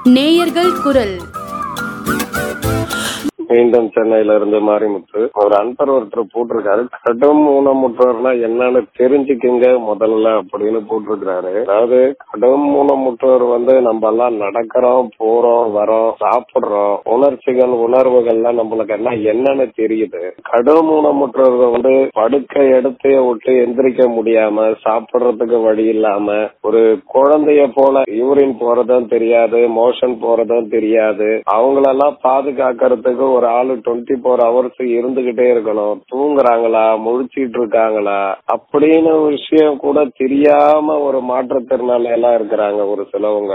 நேயர்கள் குரல் மீண்டும் சென்னையில இருந்து மாரிமுத்து ஒரு அன்பர் ஒருத்தர் போட்டிருக்காரு கடும் ஊனமுற்றோர்னா என்னன்னு தெரிஞ்சுக்குங்க முதல்ல அப்படின்னு போட்டிருக்காரு அதாவது கடும் ஊனமுற்றோர் வந்து நம்ம எல்லாம் நடக்கிறோம் போறோம் வரோம் சாப்பிடுறோம் உணர்ச்சிகள் உணர்வுகள்லாம் நம்மளுக்கு எல்லாம் என்னன்னு தெரியுது கடும் ஊனமுற்றோர்கள் வந்து படுக்கை எடுத்து விட்டு எந்திரிக்க முடியாம சாப்பிடுறதுக்கு வழி இல்லாம ஒரு குழந்தைய போல யூரின் போறதும் தெரியாது மோஷன் போறதும் தெரியாது அவங்களெல்லாம் பாதுகாக்கிறதுக்கு ஒரு ஆளு டுவெண்ட்டி ஃபோர் ஹவர்ஸ் இருந்துகிட்டே இருக்கணும் தூங்குறாங்களா முழிச்சிட்டு இருக்காங்களா அப்படின்னு விஷயம் கூட தெரியாம ஒரு மாற்றுத்திறனாளி எல்லாம் இருக்கிறாங்க ஒரு சிலவங்க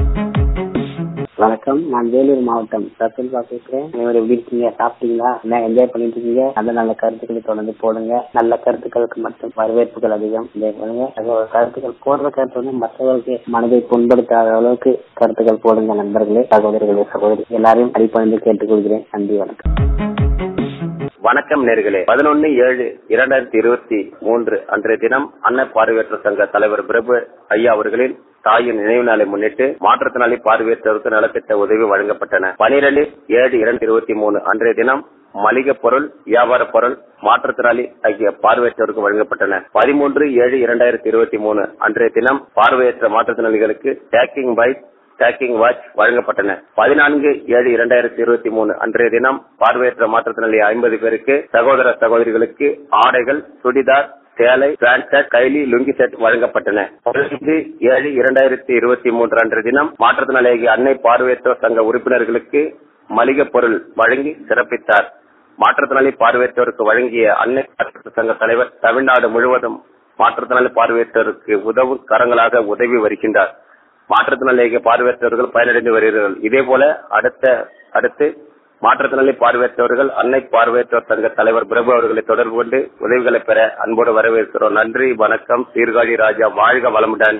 வணக்கம் நான் வேலூர் மாவட்டம் சத்துல்பா பேசுறேன் இவர் எப்படி இருக்கீங்க சாப்பிட்டீங்களா என்ன என்ஜாய் பண்ணிட்டு இருக்கீங்க நல்ல நல்ல கருத்துக்களை தொடர்ந்து போடுங்க நல்ல கருத்துக்களுக்கு மட்டும் வரவேற்புகள் அதிகம் என்ஜாய் பண்ணுங்க அதோட கருத்துக்கள் போடுற கருத்து வந்து மற்றவர்களுக்கு மனதை புண்படுத்தாத அளவுக்கு கருத்துக்கள் போடுங்க நண்பர்களே சகோதரிகளே சகோதரி எல்லாரையும் அடிப்பணிந்து கேட்டுக்கொள்கிறேன் நன்றி வணக்கம் வணக்கம் நேர்களே பதினொன்னு ஏழு இரண்டாயிரத்தி இருபத்தி மூன்று அன்றைய தினம் அன்ன பார்வையற்ற சங்க தலைவர் பிரபு ஐயா அவர்களின் தாயின் நினைவு நாளை முன்னிட்டு மாற்றுத்திறனாளி பார்வையற்றவருக்கு நலத்திட்ட உதவி வழங்கப்பட்டன பனிரெண்டு ஏழு இரண்டு இருபத்தி மூணு அன்றைய தினம் மளிகை பொருள் வியாபார பொருள் மாற்றுத்திறனாளி ஆகிய பார்வையற்றவருக்கு வழங்கப்பட்டன பதிமூன்று ஏழு இரண்டாயிரத்தி இருபத்தி மூணு அன்றைய தினம் பார்வையற்ற மாற்றுத்திறனாளிகளுக்கு டேக்கிங் பைக் டேக்கிங் வாட்ச் வழங்கப்பட்டன பதினான்கு ஏழு இரண்டாயிரத்தி இருபத்தி மூணு அன்றைய தினம் பார்வையற்ற மாற்றுத்திறனாளி ஐம்பது பேருக்கு சகோதர சகோதரிகளுக்கு ஆடைகள் சுடிதார் சேலை பேண்ட் ஷர்ட் கைலி லுங்கி செட் வழங்கப்பட்டன பதினைந்து ஏழு இரண்டாயிரத்தி இருபத்தி மூன்று அன்றைய தினம் மாற்றுத்திறனாளி அன்னை பார்வையற்ற சங்க உறுப்பினர்களுக்கு மளிகை பொருள் வழங்கி சிறப்பித்தார் மாற்றுத்திறனாளி பார்வையற்றோருக்கு வழங்கிய அன்னை பார்வையற்ற சங்க தலைவர் தமிழ்நாடு முழுவதும் மாற்றுத்திறனாளி பார்வையற்றோருக்கு உதவும் கரங்களாக உதவி வருகின்றார் மாற்றுத்திறனாளிக பார்வையற்றவர்கள் பயனடைந்து வருகிறார்கள் இதே போல அடுத்த அடுத்து மாற்றுத்திறனாளி பார்வையற்றவர்கள் அன்னை பார்வையற்றோர் சங்க தலைவர் பிரபு அவர்களை தொடர்பு கொண்டு உதவிகளை பெற அன்போடு வரவேற்கிறோம் நன்றி வணக்கம் சீர்காழி ராஜா வாழ்க வளமுடன்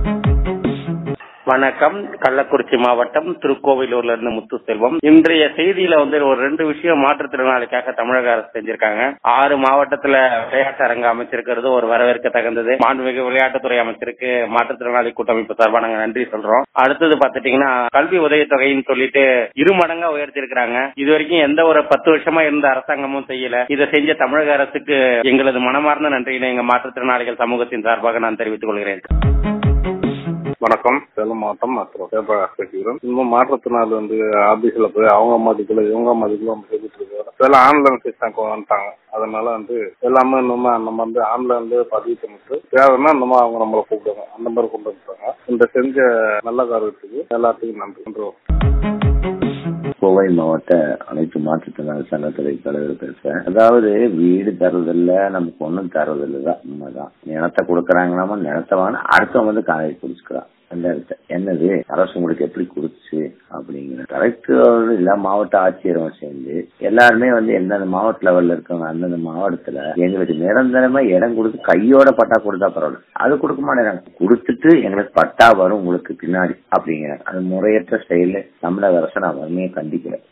வணக்கம் கள்ளக்குறிச்சி மாவட்டம் திருக்கோவிலூர்ல இருந்து முத்துசெல்வம் இன்றைய செய்தியில வந்து ஒரு ரெண்டு விஷயம் மாற்றுத்திறனாளிக்காக தமிழக அரசு செஞ்சிருக்காங்க ஆறு மாவட்டத்துல விளையாட்டு அரங்கு அமைச்சிருக்கிறது ஒரு வரவேற்க தகுந்தது மாண்புமிகு விளையாட்டுத்துறை அமைச்சருக்கு மாற்றுத்திறனாளி கூட்டமைப்பு சார்பா நாங்க நன்றி சொல்றோம் அடுத்தது பாத்துட்டீங்கன்னா கல்வி உதவித்தொகைன்னு சொல்லிட்டு இரு மடங்கா உயர்த்திருக்கிறாங்க இது வரைக்கும் எந்த ஒரு பத்து வருஷமா இருந்த அரசாங்கமும் செய்யல இதை செஞ்ச தமிழக அரசுக்கு எங்களது மனமார்ந்த நன்றியினை எங்க மாற்றுத்திறனாளிகள் சமூகத்தின் சார்பாக நான் தெரிவித்துக் கொள்கிறேன் வணக்கம் சேலம் மாவட்டம் மற்றும் ஜெயபிரகாஷ் பேசுகிறோம் இன்னும் மாற்றத்தினால வந்து ஆபீஸ்ல போய் அவங்க மதிக்கல இவங்க மதிக்கல பேசிட்டு இருக்காரு இதெல்லாம் ஆன்லைன் சிஸ்டம் வந்துட்டாங்க அதனால வந்து எல்லாமே இன்னும் நம்ம வந்து ஆன்லைன்ல பதிவு பண்ணிட்டு தேவைன்னா இன்னும் அவங்க நம்மளை கூப்பிடுவாங்க அந்த மாதிரி கொண்டு வந்துட்டாங்க இந்த செஞ்ச நல்ல காரியத்துக்கு எல்லாத்துக்கும் நன்றி நன்றி கோவை மாவட்ட அனைத்து மாற்றுத்திறனாளி சங்கத்துறை தலைவர் பேசுறேன் அதாவது வீடு தரதில்ல நமக்கு ஒண்ணும் தரதில்ல தான் உண்மைதான் நிலத்தை கொடுக்கறாங்களாமா நிலத்தை வாங்க அடுத்தவங்க வந்து காலை குடிச்சுக்கிறான் ரெண்டாயிரத்து என்னது அரசு உங்களுக்கு எப்படி கொடுத்துச்சு அப்படிங்கிற கலெக்டர் இல்ல மாவட்ட ஆட்சியரும் சேர்ந்து எல்லாருமே வந்து எந்தெந்த மாவட்ட லெவல்ல இருக்கவங்க அந்தந்த மாவட்டத்துல எங்களுக்கு நிரந்தரமா இடம் கொடுத்து கையோட பட்டா கொடுத்தா பரவாயில்ல அது கொடுக்க மாட்டேங்கிறாங்க கொடுத்துட்டு எங்களுக்கு பட்டா வரும் உங்களுக்கு பின்னாடி அப்படிங்கிறாங்க அது முறையற்ற செயல் தமிழக அரசு நான் வறுமையை கண்டிக்கிறேன்